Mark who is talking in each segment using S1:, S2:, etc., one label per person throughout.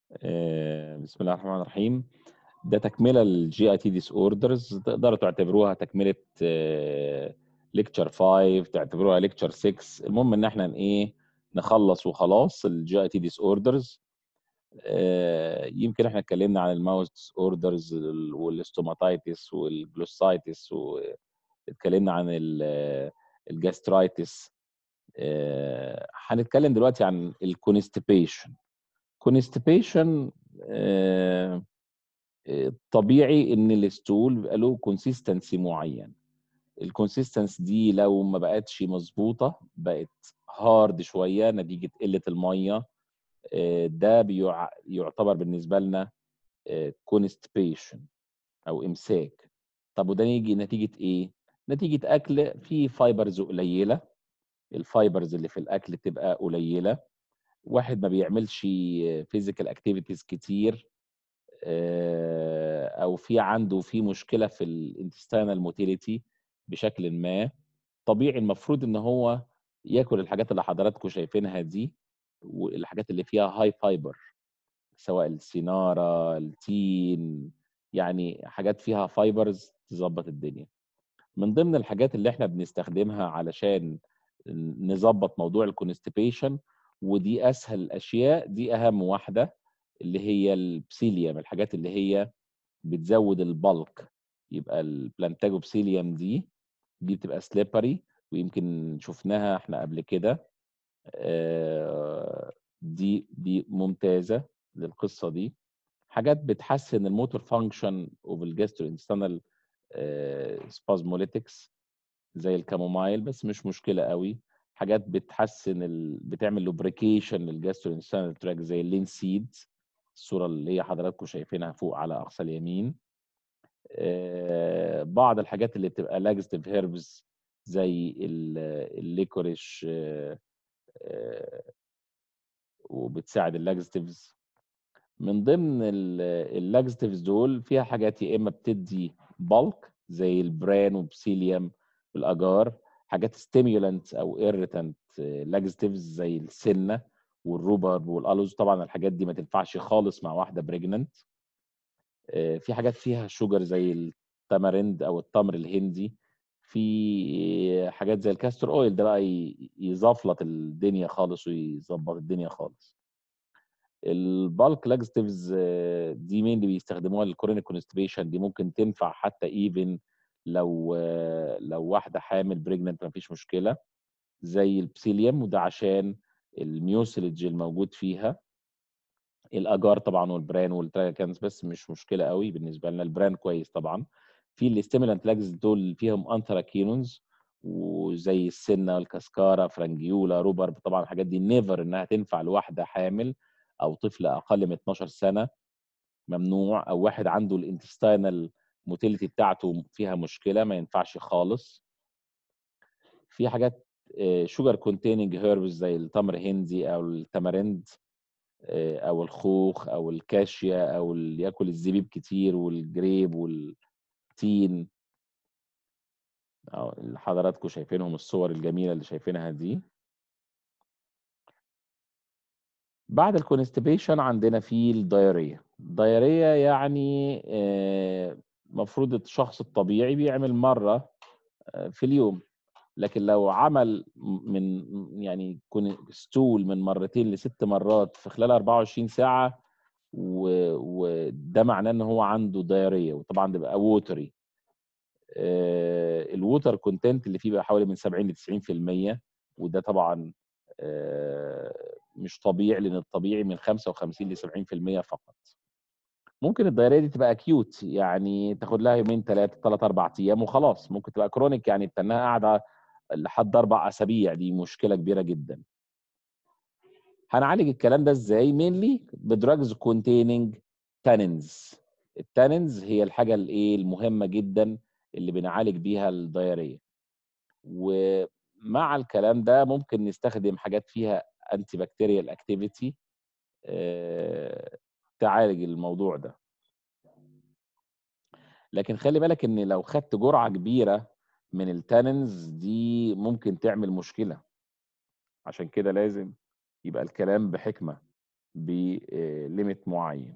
S1: آه، بسم الله الرحمن الرحيم ده تكمله للجي اي تي ديس اوردرز تقدروا تعتبروها تكمله ليكتشر 5 تعتبروها ليكتشر 6 المهم ان احنا ايه نخلص وخلاص الجي اي تي ديس اوردرز يمكن احنا اتكلمنا عن الماوس ديس اوردرز والاستوماتايتس والجلوسايتس واتكلمنا عن الجاسترايتس هنتكلم دلوقتي عن الكونستيبيشن كونستيبيشن طبيعي ان الستول بيبقى له كونسيستنسي معين الكونسيستنس دي لو ما بقتش مظبوطه بقت هارد شويه نتيجه قله الميه ده يعتبر بالنسبه لنا كونستيبيشن او امساك طب وده يجي نتيجه ايه نتيجه اكل فيه فايبرز قليله الفايبرز اللي في الاكل تبقى قليله واحد ما بيعملش فيزيكال اكتيفيتيز كتير او في عنده في مشكله في الانتستينال موتيليتي بشكل ما طبيعي المفروض ان هو ياكل الحاجات اللي حضراتكم شايفينها دي والحاجات اللي فيها هاي فايبر سواء السينارة التين يعني حاجات فيها فايبرز تظبط الدنيا من ضمن الحاجات اللي احنا بنستخدمها علشان نظبط موضوع الكونستيبيشن ودي اسهل الاشياء دي اهم واحده اللي هي البسيليوم الحاجات اللي هي بتزود البلك يبقى البلانتاجوبسيليوم دي دي بتبقى سليبري ويمكن شفناها احنا قبل كده دي دي ممتازه للقصه دي حاجات بتحسن الموتور فانكشن اوف الجاستروانتستينال سبازموليتكس زي الكامومايل بس مش مشكله قوي حاجات بتحسن ال... بتعمل لوبريكيشن للجاستروانتستينال تراك زي اللين سيد الصوره اللي هي حضراتكم شايفينها فوق على اقصى اليمين آه بعض الحاجات اللي بتبقى لاجستيف هيربز زي الليكوريش آه آه وبتساعد اللاجستيفز من ضمن اللاجستيفز دول فيها حاجات يا اما بتدي بالك زي البران وبسيليوم والاجار حاجات ستيمولانت او ايريتانت لاجستيفز زي السنه والروبر والالوز طبعا الحاجات دي ما تنفعش خالص مع واحده بريجننت في حاجات فيها شوجر زي التمرند او التمر الهندي في حاجات زي الكاستر اويل ده بقى يزفلط الدنيا خالص ويظبط الدنيا خالص البالك لاجستيفز دي مين اللي بيستخدموها للكورونيك كونستيبيشن دي ممكن تنفع حتى ايفن لو لو واحده حامل بريجننت مفيش مشكله زي البسيليوم وده عشان الميوسلج الموجود فيها الاجار طبعا والبران والتراكنز بس مش مشكله قوي بالنسبه لنا البران كويس طبعا في الاستيمولانت لاجز دول فيهم انثراكينونز وزي السنه الكاسكارا فرانجيولا روبر طبعا الحاجات دي نيفر انها تنفع لواحده حامل او طفل اقل من 12 سنه ممنوع او واحد عنده الانتستينال موتيليتي بتاعته فيها مشكله ما ينفعش خالص في حاجات شوجر كونتيننج هيربز زي التمر هندي او التمرند او الخوخ او الكاشيا او اللي ياكل الزبيب كتير والجريب والتين أو اللي حضراتكم شايفينهم الصور الجميله اللي شايفينها دي بعد الكونستيبيشن عندنا في الدايريه الدايريه يعني المفروض الشخص الطبيعي بيعمل مره في اليوم لكن لو عمل من يعني يكون ستول من مرتين لست مرات في خلال 24 ساعه وده معناه ان هو عنده دايريه وطبعا ده بقى ووتري الووتر كونتنت اللي فيه بقى حوالي من 70 ل 90% وده طبعا مش طبيعي لان الطبيعي من 55 ل 70% فقط ممكن الدايريه دي تبقى اكيوت يعني تاخد لها يومين ثلاثه ثلاث اربع ايام وخلاص ممكن تبقى كرونيك يعني تنها قاعده لحد اربع اسابيع دي مشكله كبيره جدا هنعالج الكلام ده ازاي مينلي بدراجز كونتيننج تانينز التانينز هي الحاجه الايه المهمه جدا اللي بنعالج بيها الدايريه ومع الكلام ده ممكن نستخدم حاجات فيها انتي بكتيريال اكتيفيتي تعالج الموضوع ده لكن خلي بالك ان لو خدت جرعه كبيره من التاننز دي ممكن تعمل مشكله عشان كده لازم يبقى الكلام بحكمه بليميت معين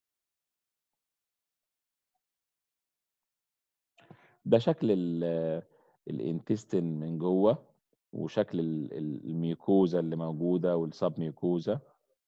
S1: ده شكل الانتستين من جوه وشكل ال- ال- الميوكوزا اللي موجوده والسب ميوكوزا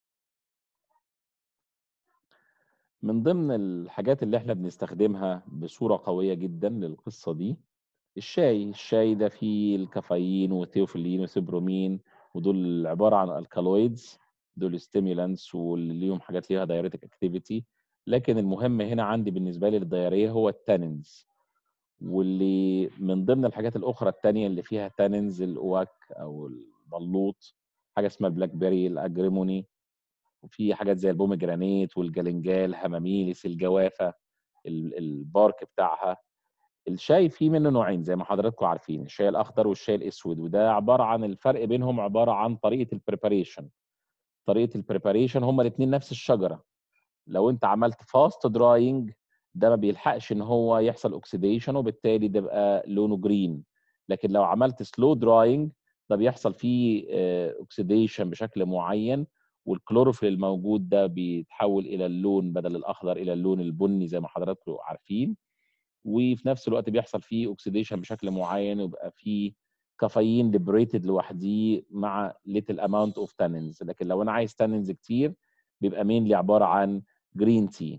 S1: من ضمن الحاجات اللي احنا بنستخدمها بصوره قويه جدا للقصه دي الشاي الشاي ده فيه الكافيين والثيوفيلين والسيبرومين ودول عباره عن الكالويدز دول ستيمولانتس واللي ليهم حاجات ليها دايريتك اكتيفيتي لكن المهم هنا عندي بالنسبه لي للدياريه هو التانينز واللي من ضمن الحاجات الاخرى التانية اللي فيها تانينز الاواك او البلوط حاجه اسمها البلاك بيري الاجريموني وفي حاجات زي البومجرانيت والجلنجال هماميلس الجوافه ال- البارك بتاعها الشاي فيه منه نوعين زي ما حضراتكم عارفين الشاي الاخضر والشاي الاسود وده عباره عن الفرق بينهم عباره عن طريقه البريباريشن طريقه البريباريشن هما الاثنين نفس الشجره لو انت عملت فاست دراينج ده ما بيلحقش ان هو يحصل اوكسيديشن وبالتالي ده بقى لونه جرين لكن لو عملت سلو دراينج ده بيحصل فيه اوكسيديشن بشكل معين والكلوروفيل الموجود ده بيتحول الى اللون بدل الاخضر الى اللون البني زي ما حضراتكم عارفين وفي نفس الوقت بيحصل فيه اوكسيديشن بشكل معين ويبقى فيه كافيين ليبريتد لوحديه مع ليتل اماونت اوف تانينز لكن لو انا عايز تانينز كتير بيبقى مينلي عباره عن جرين تي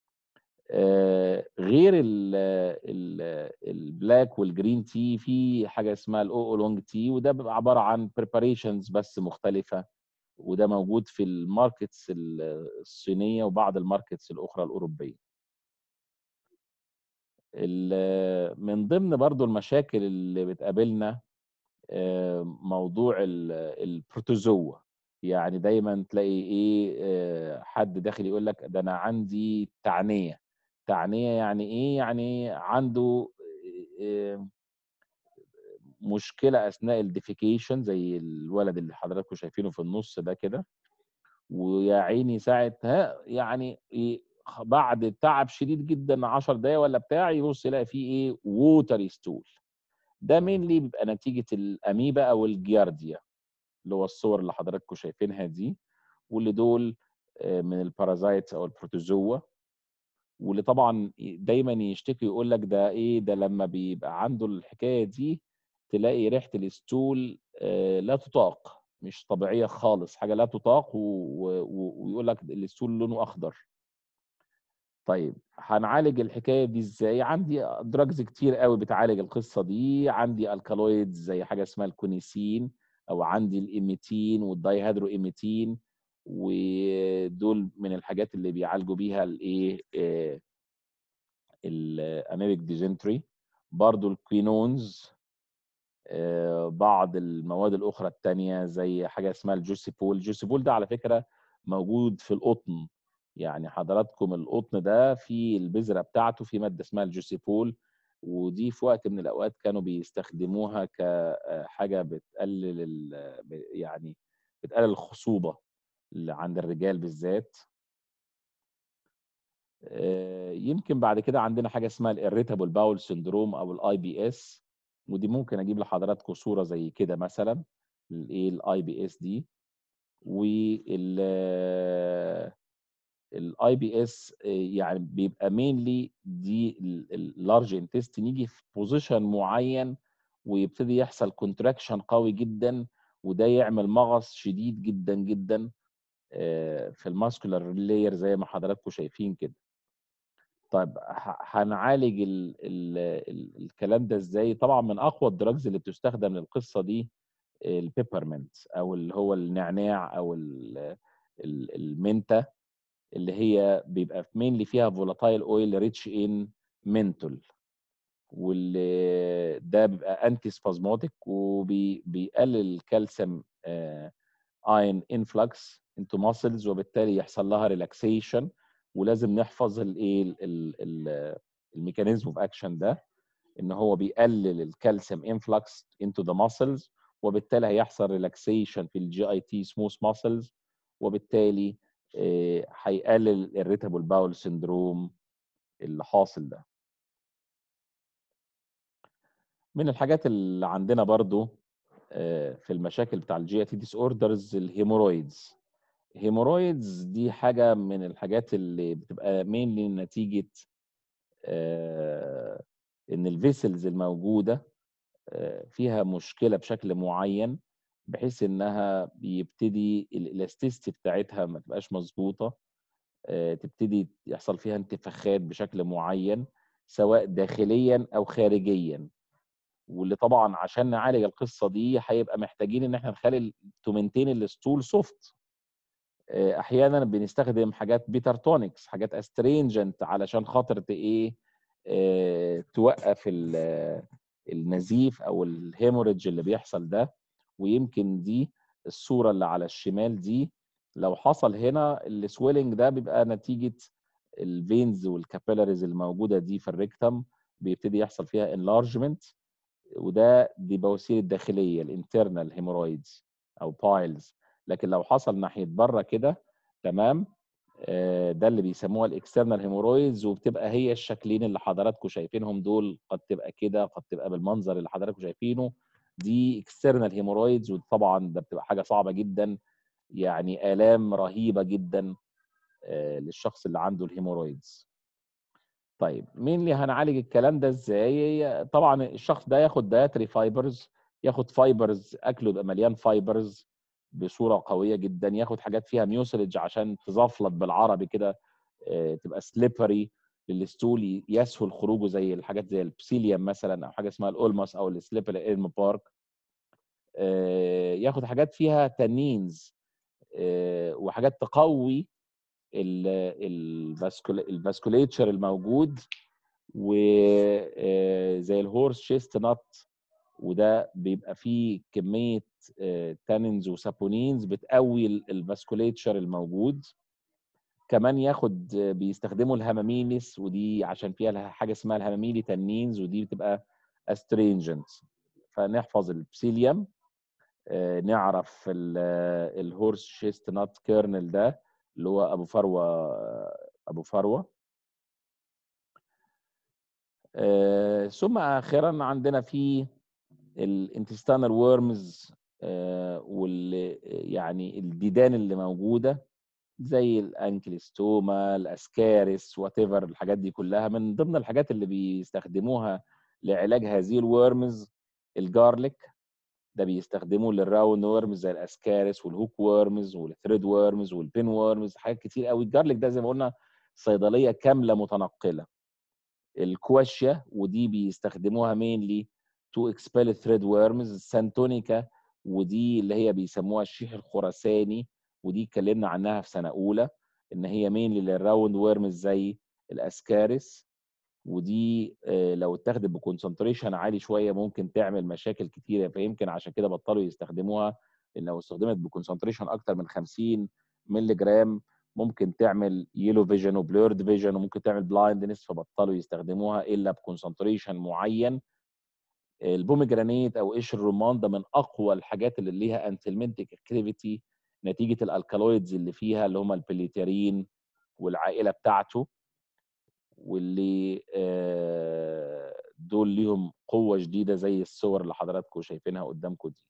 S1: غير ال ال البلاك والجرين تي في حاجه اسمها الاو لونج تي وده بيبقى عباره عن بريباريشنز بس مختلفه وده موجود في الماركتس الصينيه وبعض الماركتس الاخرى الاوروبيه ال- من ضمن برضو المشاكل اللي بتقابلنا آه، موضوع ال- البروتوزوا يعني دايما تلاقي ايه آه، حد داخل يقول لك ده انا عندي تعنية تعنية يعني ايه يعني عنده آه، مشكلة اثناء الديفيكيشن زي الولد اللي حضراتكم شايفينه في النص ده كده ويا عيني ساعتها يعني إيه بعد تعب شديد جدا 10 دقايق ولا بتاع يبص يلاقي فيه ايه ووتري ستول ده مينلي بيبقى نتيجه الاميبا او الجيارديا اللي هو الصور اللي حضراتكم شايفينها دي واللي دول آه، من البارازايتس او البروتوزوا واللي طبعا دايما يشتكي يقول لك ده ايه ده لما بيبقى عنده الحكايه دي تلاقي ريحه الستول آه، لا تطاق مش طبيعيه خالص حاجه لا تطاق و- و- ويقول لك الستول لونه اخضر طيب هنعالج الحكايه دي ازاي عندي دراجز كتير قوي بتعالج القصه دي عندي الكالويدز زي حاجه اسمها الكونيسين او عندي الايميتين والدايهيدرو ايميتين ودول من الحاجات اللي بيعالجوا بيها الايه آه، الاميبيك ديزنتري برضو الكوينونز آه، بعض المواد الاخرى التانية زي حاجه اسمها الجوسيبول الجوسيبول ده على فكره موجود في القطن يعني حضراتكم القطن ده في البذره بتاعته في ماده اسمها الجوسيبول ودي في وقت من الاوقات كانوا بيستخدموها كحاجه بتقلل ال- ب- يعني بتقلل الخصوبه اللي عند الرجال بالذات آه، يمكن بعد كده عندنا حاجه اسمها الاريتابل باول سندروم او الاي بي اس ودي ممكن اجيب لحضراتكم صوره زي كده مثلا الايه الاي بي اس دي وال الاي بي اس يعني بيبقى مينلي دي اللارج انتستين يجي في بوزيشن معين ويبتدي يحصل كونتراكشن قوي جدا وده يعمل مغص شديد جدا جدا آه، في الماسكولار لاير زي ما حضراتكم شايفين كده طيب ه- هنعالج ال ال ال الكلام ده ازاي طبعا من اقوى الدراجز اللي بتستخدم للقصه دي البيبرمنت او اللي هو النعناع او ال- ال- المنتا اللي هي بيبقى مينلي فيها فولاتايل اويل ريتش ان منتول واللي ده بيبقى انتي سبازموتيك وبيقلل الكالسيوم اين انفلكس انتو ماسلز وبالتالي يحصل لها ريلاكسيشن ولازم نحفظ الايه ال- ال- ال- الميكانيزم اوف اكشن ده ان هو بيقلل الكالسيوم انفلكس انتو ذا ماسلز وبالتالي هيحصل ريلاكسيشن في الجي اي تي سموث ماسلز وبالتالي آه، هيقلل الريتابل باول سندروم اللي حاصل ده من الحاجات اللي عندنا برضو آه، في المشاكل بتاع الجي اي تي ديس اوردرز الهيمورويدز هيمورويدز دي حاجة من الحاجات اللي بتبقى mainly نتيجة آه، إن الفيسلز الموجودة آه، فيها مشكلة بشكل معين بحيث إنها بيبتدي الإلاستيستي بتاعتها ما تبقاش مظبوطة آه، تبتدي يحصل فيها انتفاخات بشكل معين سواء داخليا أو خارجيا واللي طبعا عشان نعالج القصة دي هيبقى محتاجين إن احنا نخلي تومنتين الستول سوفت احيانا بنستخدم حاجات بيتر تونكس حاجات استرينجنت علشان خاطر ت- ايه آه، توقف ال- النزيف او الهيموريدج اللي بيحصل ده ويمكن دي الصوره اللي على الشمال دي لو حصل هنا السويلنج ده بيبقى نتيجه الفينز والكابيلاريز الموجوده دي في الريكتم بيبتدي يحصل فيها انلارجمنت وده دي بواسير الداخليه الانترنال هيمورويدز او بايلز لكن لو حصل ناحيه بره كده تمام آه، ده اللي بيسموها الاكسترنال هيمورويدز وبتبقى هي الشكلين اللي حضراتكم شايفينهم دول قد تبقى كده قد تبقى بالمنظر اللي حضراتكم شايفينه دي اكسترنال هيمورويدز وطبعا ده بتبقى حاجه صعبه جدا يعني الام رهيبه جدا آه، للشخص اللي عنده الهيمورويدز طيب مين اللي هنعالج الكلام ده ازاي طبعا الشخص ده ياخد دايتري فايبرز ياخد فايبرز اكله يبقى مليان فايبرز بصوره قويه جدا ياخد حاجات فيها ميوسلج عشان تزفلط بالعربي كده آه، تبقى سليبري للستول يسهل خروجه زي الحاجات زي البسيليوم مثلا او حاجه اسمها الاولماس او السليبري ايرم بارك آه، ياخد حاجات فيها تانينز آه، وحاجات تقوي الفاسكوليتشر الموجود وزي الهورس شيست نات وده بيبقى فيه كميه تانينز وسابونينز بتقوي الفاسكوليتشر الموجود كمان ياخد بيستخدموا الهامامينس ودي عشان فيها حاجه اسمها الهاماميلي تانينز ودي بتبقى استرينجنت فنحفظ البسيليوم آه، نعرف الهورس شيست نات كيرنل ده اللي هو ابو فروه ابو فروه آه، ثم اخيرا عندنا في الانتستانال وورمز واللي يعني الديدان اللي موجوده زي الانكليستوما الاسكاريس وات ايفر الحاجات دي كلها من ضمن الحاجات اللي بيستخدموها لعلاج هذه الورمز الجارليك ده بيستخدموه للراوند وورمز زي الاسكاريس والهوك وورمز والثريد وورمز والبين وورمز حاجات كتير قوي الجارليك ده زي ما قلنا صيدليه كامله متنقله الكواشيا ودي بيستخدموها مينلي تو اكسبيل ثريد وورمز السانتونيكا ودي اللي هي بيسموها الشيح الخرساني ودي اتكلمنا عنها في سنه اولى ان هي مينلي للراوند وورمز زي الاسكاريس ودي آه، لو اتاخدت بكونسنتريشن عالي شويه ممكن تعمل مشاكل كتيره فيمكن عشان كده بطلوا يستخدموها لان لو استخدمت بكونسنتريشن اكتر من 50 مللي جرام ممكن تعمل يلو فيجن وبلورد فيجن وممكن تعمل بلايندنس فبطلوا يستخدموها الا بكونسنتريشن معين البوميجرانيت او قشر الرمان ده من اقوى الحاجات اللي ليها انتلمنتك اكتيفيتي نتيجه الالكالويدز اللي فيها اللي هم البليترين والعائله بتاعته واللي آه، دول ليهم قوه شديده زي الصور اللي حضراتكم شايفينها قدامكم دي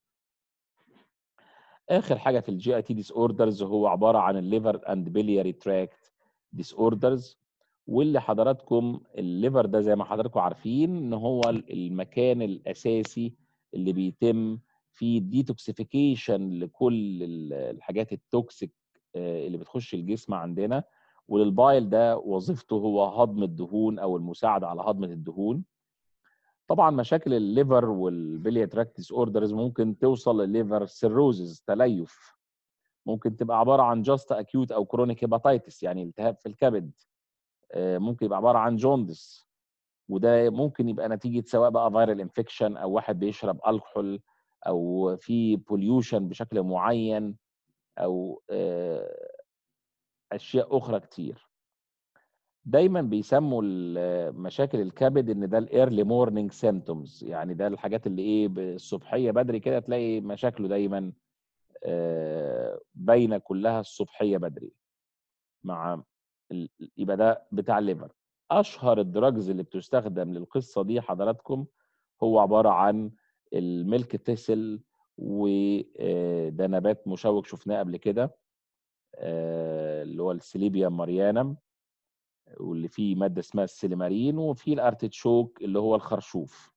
S1: اخر حاجه في الجي اي تي ديس اوردرز هو عباره عن الليفر اند بيلياري تراكت ديس اوردرز واللي حضراتكم الليفر ده زي ما حضراتكم عارفين ان هو المكان الاساسي اللي بيتم فيه ديتوكسيفيكيشن لكل ال- الحاجات التوكسيك آه، اللي بتخش الجسم عندنا وللبايل ده وظيفته هو هضم الدهون او المساعده على هضم الدهون طبعا مشاكل الليفر والبليا تراكت ديس اوردرز ممكن توصل للليفر سيروزز تليف ممكن تبقى عباره عن جاست اكيوت او كرونيك هيباتيتس يعني التهاب في الكبد آه، ممكن يبقى عباره عن جوندس وده ممكن يبقى نتيجه سواء بقى فيرال انفكشن او واحد بيشرب الكحول او في بوليوشن بشكل معين او آه، اشياء اخرى كتير دايما بيسموا ال- مشاكل الكبد ان ده الايرلي مورنينج سيمتومز يعني ده الحاجات اللي ايه الصبحيه بدري كده تلاقي مشاكله دايما آه، باينه كلها الصبحيه بدري مع ال- يبقى ده بتاع الليفر اشهر الدراجز اللي بتستخدم للقصه دي حضراتكم هو عباره عن الميلك تيسل وده نبات مشوك شفناه قبل كده آه، اللي هو السيليبيوم ماريانم واللي فيه ماده اسمها السيليمارين وفي الارتيتشوك اللي هو الخرشوف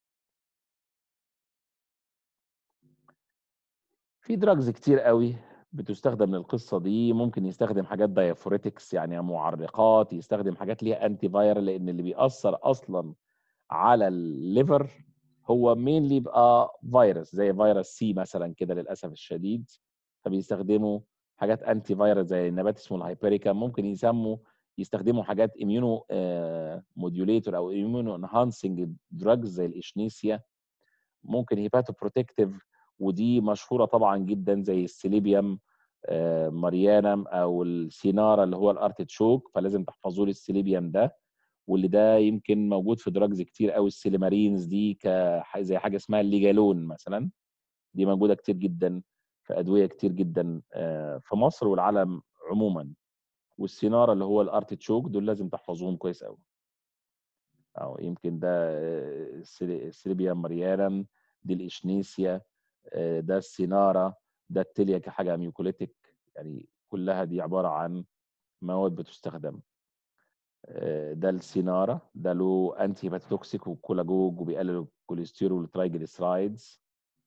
S1: في دراجز كتير قوي بتستخدم للقصه دي ممكن يستخدم حاجات دايفوريتكس يعني معرقات يستخدم حاجات ليها انتي فايرال لان اللي بيأثر اصلا على الليفر هو مينلي يبقى فيروس زي فيروس سي مثلا كده للاسف الشديد فبيستخدموا حاجات انتي فايرال زي النبات اسمه الهايبريكا ممكن يسموا يستخدموا حاجات اميونو موديوليتور او اميونو انهانسنج دراجز زي الاشنيسيا ممكن هيباتو بروتكتيف ودي مشهوره طبعا جدا زي السيليبيوم آه، ماريانم او السينارا اللي هو الارتيتشوك فلازم تحفظوا لي السيليبيوم ده واللي ده يمكن موجود في دراجز كتير قوي السيليمارينز دي ك زي حاجه اسمها الليجالون مثلا دي موجوده كتير جدا في ادويه كتير جدا آه، في مصر والعالم عموما والسينارا اللي هو الارتيتشوك دول لازم تحفظوهم كويس قوي او يمكن ده آه، السيلي- السيليبيوم ماريانم دي الاشنيسيا آه، ده السينارا ده التليا كحاجه ميوكوليتيك يعني كلها دي عباره عن مواد بتستخدم آه، ده السينارا ده له انتي هيباتوتوكسيك وكولاجوج وبيقلل الكوليسترول والترايجليسرايدز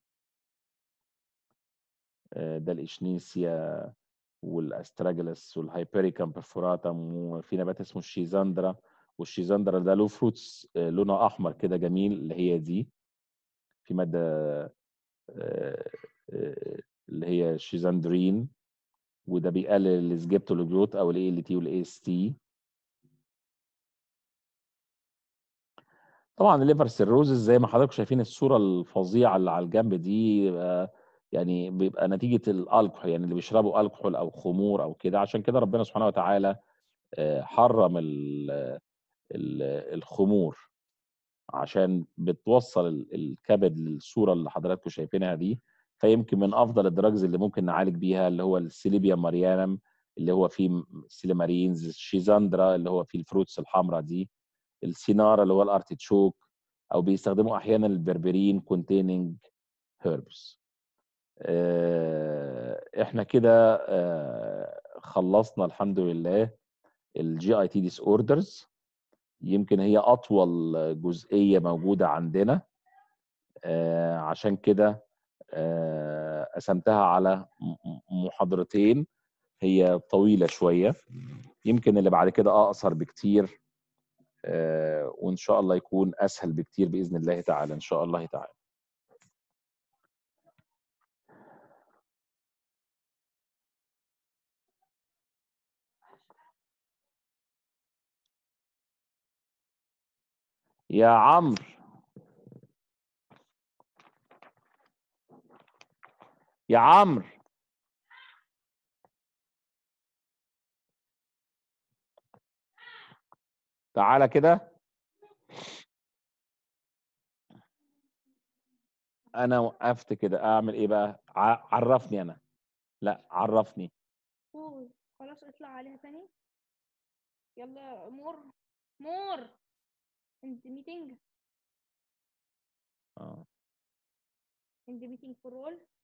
S1: آه، ده الاشنيسيا والاستراجلس والهايبريكام برفوراتم وفي نبات اسمه الشيزاندرا والشيزاندرا ده له فروتس آه، لونها احمر كده جميل اللي هي دي في ماده آه، آه، اللي هي شيزاندرين وده بيقلل السجيبتولوجروت او الاي ال تي والاي اس تي طبعا الليفر سيروزز زي ما حضراتكم شايفين الصوره الفظيعه اللي على الجنب دي آه، يعني بيبقى نتيجه الالكحول يعني اللي بيشربوا الكحول او خمور او كده عشان كده ربنا سبحانه وتعالى آه، حرم ال- ال- الخمور عشان بتوصل ال- الكبد للصوره اللي حضراتكم شايفينها دي فيمكن من افضل الدراجز اللي ممكن نعالج بيها اللي هو السيليبيوم ماريانم اللي هو فيه م- سيليمارينز الشيزاندرا اللي هو فيه الفروتس الحمراء دي السينارا اللي هو الارتيتشوك او بيستخدموا احيانا البربرين كونتيننج هيربس احنا كده آه، خلصنا الحمد لله الجي اي تي ديس اوردرز يمكن هي اطول جزئيه موجوده عندنا آه، عشان كده آه، قسمتها على م- م- محاضرتين هي طويله شويه يمكن اللي بعد كده اقصر بكتير آه، وان شاء الله يكون اسهل بكتير باذن الله تعالى ان شاء الله تعالى يا عمرو يا عمرو تعالى كده انا وقفت كده اعمل ايه بقى ع- عرفني انا لا عرفني
S2: قول خلاص اطلع عليها تاني يلا مور مور انت ميتنج
S1: اه
S2: انت ميتنج في الرول